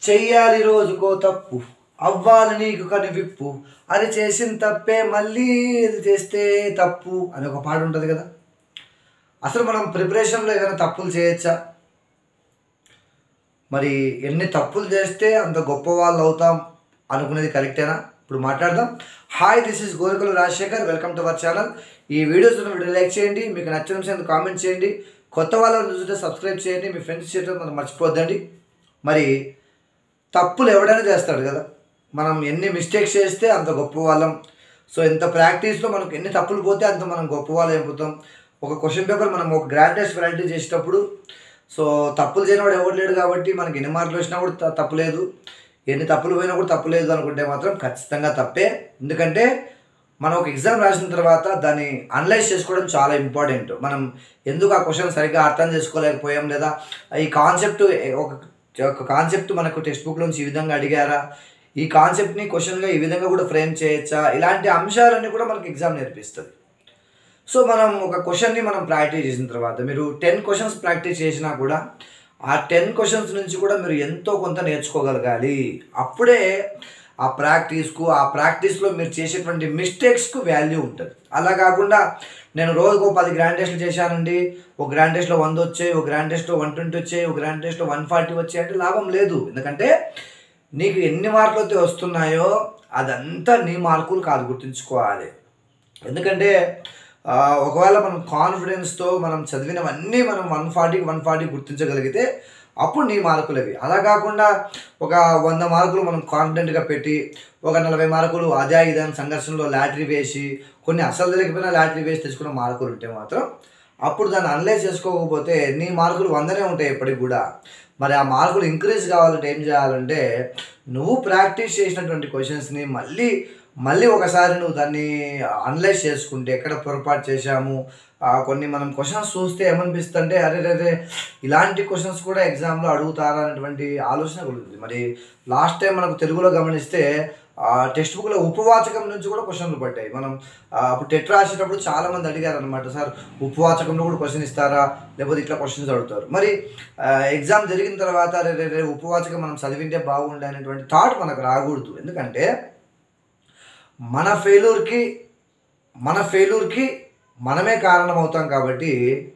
చెయ్యాలి రోజుకో తప్పు అవ్వాలి నీకు కనివిప్పు అది చేసిన తప్పే మళ్ళీ ఇది చేస్తే తప్పు అని ఒక పాట ఉంటుంది కదా అసలు మనం ప్రిపరేషన్లో ఏదైనా తప్పులు చేయొచ్చా మరి ఎన్ని తప్పులు చేస్తే అంత గొప్ప వాళ్ళు అవుతాం అనుకునేది కరెక్టేనా ఇప్పుడు మాట్లాడదాం హాయ్ దిస్ ఇస్ గోరికలు Rajasekhar welcome to our channel ఈ వీడియోస్ వీడియో లైక్ చేయండి మీకు నచ్చిన విషయాన్ని కామెంట్ చేయండి కొత్త వాళ్ళని చూస్తే సబ్స్క్రైబ్ చేయండి మీ ఫ్రెండ్స్ చేయడం మనం మర్చిపోద్దండి మరి తప్పులు ఎవడైనా చేస్తాడు కదా మనం ఎన్ని మిస్టేక్స్ చేస్తే అంత గొప్ప వాళ్ళం సో ఎంత ప్రాక్టీస్లో మనకు ఎన్ని తప్పులు పోతే అంత మనం గొప్ప వాళ్ళం అయిపోతాం ఒక క్వశ్చన్ పేపర్ మనం ఒక గ్రాండ్ టెస్ట్ వెరైటీ చేసేటప్పుడు సో తప్పులు చేయని వాడు ఎవరు లేడు కాబట్టి మనకి ఎన్ని మార్కులు వచ్చినా కూడా త- తప్పు లేదు ఎన్ని తప్పులు పోయినా కూడా తప్పు లేదు అనుకుంటే మాత్రం ఖచ్చితంగా తప్పే ఎందుకంటే మనం ఒక ఎగ్జామ్ రాసిన తర్వాత దాన్ని అనలైజ్ చేసుకోవడం చాలా ఇంపార్టెంట్ మనం ఎందుకు ఆ క్వశ్చన్ సరిగ్గా అర్థం చేసుకోలేకపోయాం లేదా ఈ కాన్సెప్ట్ ఒక ఒక కాన్సెప్ట్ మనకు టెక్స్ట్ బుక్ నుంచి ఈ విధంగా అడిగారా ఈ కాన్సెప్ట్ని క్వశ్చన్గా ఈ విధంగా కూడా ఫ్రేమ్ చేయొచ్చా ఇలాంటి అంశాలన్నీ కూడా మనకి ఎగ్జామ్ నేర్పిస్తుంది సో మనం ఒక క్వశ్చన్ని మనం ప్రాక్టీస్ చేసిన తర్వాత మీరు టెన్ క్వశ్చన్స్ ప్రాక్టీస్ చేసినా కూడా ఆ టెన్ క్వశ్చన్స్ నుంచి కూడా మీరు ఎంతో కొంత నేర్చుకోగలగాలి అప్పుడే ఆ ప్రాక్టీస్కు ఆ ప్రాక్టీస్లో మీరు చేసేటువంటి మిస్టేక్స్కు వాల్యూ ఉంటుంది అలా కాకుండా నేను రోజుకు ఒక పది గ్రాండ్ టెస్ట్లు చేశానండి ఒక గ్రాండ్ టెస్ట్లో వంద వచ్చాయి ఒక గ్రాండ్ టెస్ట్లో వన్ ట్వంటీ వచ్చాయి ఒక గ్రాండ్ టెస్ట్లో వన్ ఫార్టీ వచ్చాయి అంటే లాభం లేదు ఎందుకంటే నీకు ఎన్ని మార్కులు అయితే వస్తున్నాయో అదంతా నీ మార్కులు కాదు గుర్తుంచుకోవాలి ఎందుకంటే ఆ, ఒకవేళ మనం కాన్ఫిడెన్స్తో మనం చదివినవన్నీ మనం వన్ ఫార్టీకి వన్ ఫార్టీ గుర్తించగలిగితే అప్పుడు నీ మార్కులు అవి అలా కాకుండా ఒక వంద మార్కులు మనం కాన్ఫిడెంట్గా పెట్టి ఒక నలభై మార్కులు అదే ఇదాని సంఘర్షణలో లాటరీ వేసి కొన్ని అసలు తెలియకపోయినా లాటరీ వేసి తెచ్చుకున్న మార్కులు ఉంటే మాత్రం అప్పుడు దాన్ని అనలైజ్ చేసుకోకపోతే నీ మార్కులు వందనే ఉంటాయి ఎప్పటికి కూడా మరి ఆ మార్కులు ఇంక్రీజ్ కావాలంటే ఏం చేయాలంటే నువ్వు ప్రాక్టీస్ చేసినటువంటి క్వశ్చన్స్ని మళ్ళీ మళ్ళీ ఒకసారి నువ్వు దాన్ని అనలైజ్ చేసుకుంటే ఎక్కడ పొరపాటు చేశాము ఆ, కొన్ని మనం క్వశ్చన్స్ చూస్తే ఏమనిపిస్తుంటే అరే రే ఇలాంటి క్వశ్చన్స్ కూడా ఎగ్జామ్లో అడుగుతారా అనేటువంటి ఆలోచన కలుగుతుంది మరి లాస్ట్ టైం మనకు తెలుగులో గమనిస్తే టెక్స్ట్ బుక్లో ఉపవాచకం నుంచి కూడా క్వశ్చన్లు పడ్డాయి మనం ఆ, అప్పుడు టెట్ రాసేటప్పుడు చాలా మంది అడిగారు అనమాట సార్ ఉపవాచకంలో కూడా క్వశ్చన్ ఇస్తారా లేకపోతే ఇట్లా క్వశ్చన్స్ అడుగుతారు మరి ఎగ్జామ్ జరిగిన తర్వాత రే రే రే ఉపవాచకం మనం చదివింటే బాగుండే అనేటువంటి థాట్ మనకు రాకూడదు ఎందుకంటే మన ఫెయిల్యూర్కి మన ఫెయిల్యూర్కి మనమే కారణం అవుతాం కాబట్టి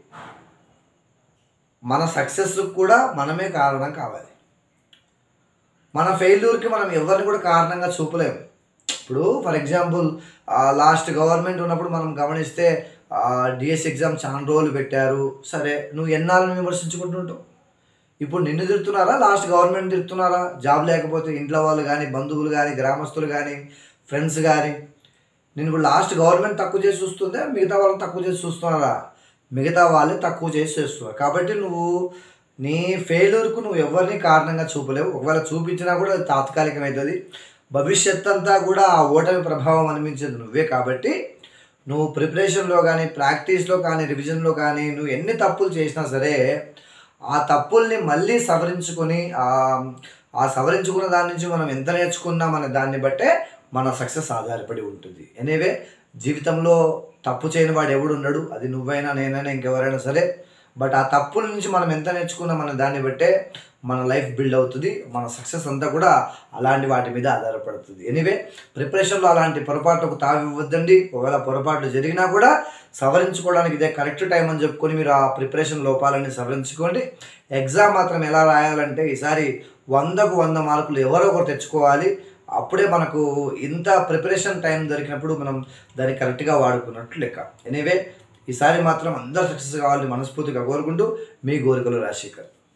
మన సక్సెస్ కూడా మనమే కారణం కావాలి మన ఫెయిల్యూర్కి మనం ఎవరిని కూడా కారణంగా చూపలేము ఇప్పుడు ఫర్ ఎగ్జాంపుల్ లాస్ట్ గవర్నమెంట్ ఉన్నప్పుడు మనం గమనిస్తే డిఎస్ ఎగ్జామ్ చాలా రోజులు పెట్టారు సరే నువ్వు ఎన్నాళ్ళని విమర్శించుకుంటుంటావు ఇప్పుడు నిన్ను తిడుతున్నారా లాస్ట్ గవర్నమెంట్ తిడుతున్నారా జాబ్ లేకపోతే ఇంట్లో వాళ్ళు కానీ బంధువులు కానీ గ్రామస్తులు కానీ ఫ్రెండ్స్ కానీ నేను ఇప్పుడు లాస్ట్ గవర్నమెంట్ తక్కువ చేసి చూస్తుందే మిగతా వాళ్ళని తక్కువ చేసి చూస్తున్నారా మిగతా వాళ్ళే తక్కువ చేసి చేస్తున్నారు కాబట్టి నువ్వు నీ ఫెయిల్యూర్కు నువ్వు ఎవరిని కారణంగా చూపలేవు ఒకవేళ చూపించినా కూడా అది తాత్కాలికమవుతుంది భవిష్యత్ అంతా కూడా ఆ ఓటమి ప్రభావం అనిపించేది నువ్వే కాబట్టి నువ్వు ప్రిపరేషన్లో కానీ ప్రాక్టీస్లో కానీ రివిజన్లో కానీ నువ్వు ఎన్ని తప్పులు చేసినా సరే ఆ తప్పుల్ని మళ్ళీ సవరించుకొని ఆ- ఆ సవరించుకున్న దాని నుంచి మనం ఎంత నేర్చుకున్నాం అనే దాన్ని బట్టే మన సక్సెస్ ఆధారపడి ఉంటుంది ఎనీవే జీవితంలో తప్పు చేయని వాడు ఎవడు ఉండడు అది నువ్వైనా నేనైనా ఇంకెవరైనా సరే బట్ ఆ తప్పుల నుంచి మనం ఎంత నేర్చుకున్నాం అనే దాన్ని బట్టే మన లైఫ్ బిల్డ్ అవుతుంది మన సక్సెస్ అంతా కూడా అలాంటి వాటి మీద ఆధారపడుతుంది ఎనీవే ప్రిపరేషన్లో అలాంటి పొరపాట్లకు తావివ్వద్దండి ఒకవేళ పొరపాట్లు జరిగినా కూడా సవరించుకోవడానికి ఇదే కరెక్ట్ టైం అని చెప్పుకొని మీరు ఆ ప్రిపరేషన్ లోపాలని సవరించుకోండి ఎగ్జామ్ మాత్రం ఎలా రాయాలంటే ఈసారి వందకు వంద మార్కులు ఎవరో ఒకరు తెచ్చుకోవాలి అప్పుడే మనకు ఇంత ప్రిపరేషన్ టైం దొరికినప్పుడు మనం దాన్ని కరెక్ట్గా వాడుకున్నట్లు లెక్క ఎనీవే ఈసారి మాత్రం అందరూ సక్సెస్ కావాలని మనస్ఫూర్తిగా కోరుకుంటూ మీ గోరికలు రాజశేఖర్